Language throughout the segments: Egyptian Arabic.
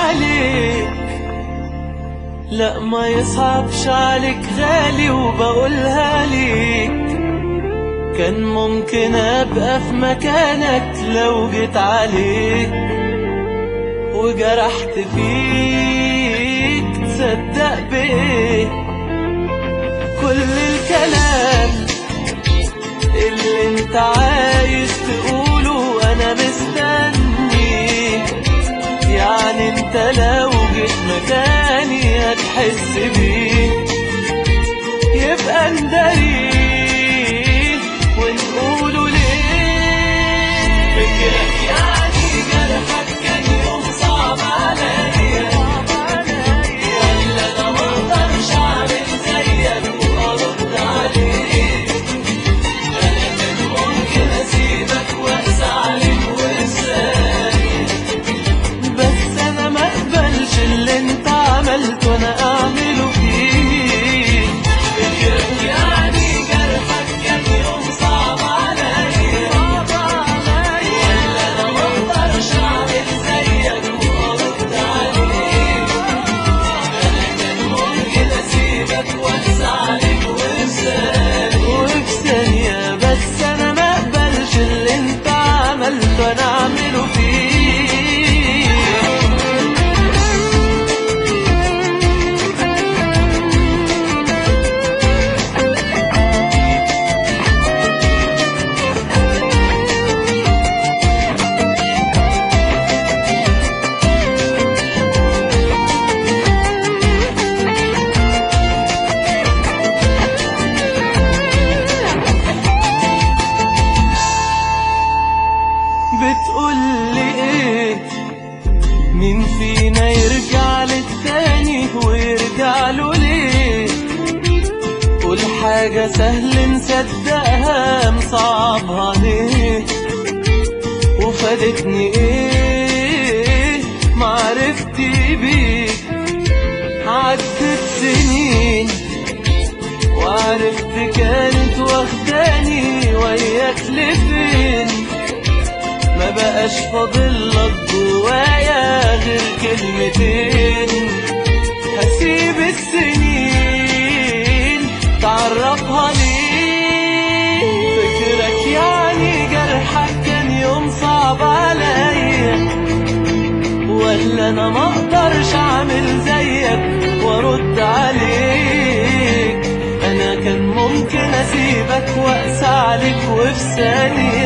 عليك لا ما يصعبش عليك غالي وبقولها ليك كان ممكن ابقى في مكانك لو جيت عليك وجرحت فيك تصدق بايه كل الكلام اللي انت عايز تقوله انا مستني يعني انت لو جيت مكاني هتحس بيه يبقى نداريه ونقوله ليه فكرك يعني جرحك كان يوم صعب عليا ولا انا مقدرش اعمل زيك وارد عليك انا كان ممكن اسيبك واقسى عليك وانساك بس انا ما اقبلش اللي انت عملته انا اعمله فيك فكرك يعني جرحك كان يوم صعب عليا ولا انا ما اقدرش اعمل زيك وارد عليك انا كان ممكن اسيبك واقسى عليك وانساك وفي ثانية بس انا ما اقبلش اللي انت عملته انا اعمله فيك بتقولي ايه مين فينا يرجع للتاني ويرجع له ليه كل حاجة سهل نصدقها مصعبها ليه وفادتني ايه معرفتي بيك عدت سنين وعرفت كانت واخداني وياك لفين ما بقاش فاضلك جوايا غير كلمتين هسيب السنين تعرفها ليه فكرك يعني جرحك كان يوم صعب عليا ولا انا ما اقدرش اعمل زيك وارد عليك انا كان ممكن اسيبك واقسى عليك وفي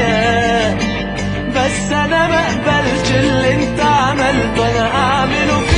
ثانيه بس انا ما اقبلش اللي انت عملته انا اعمله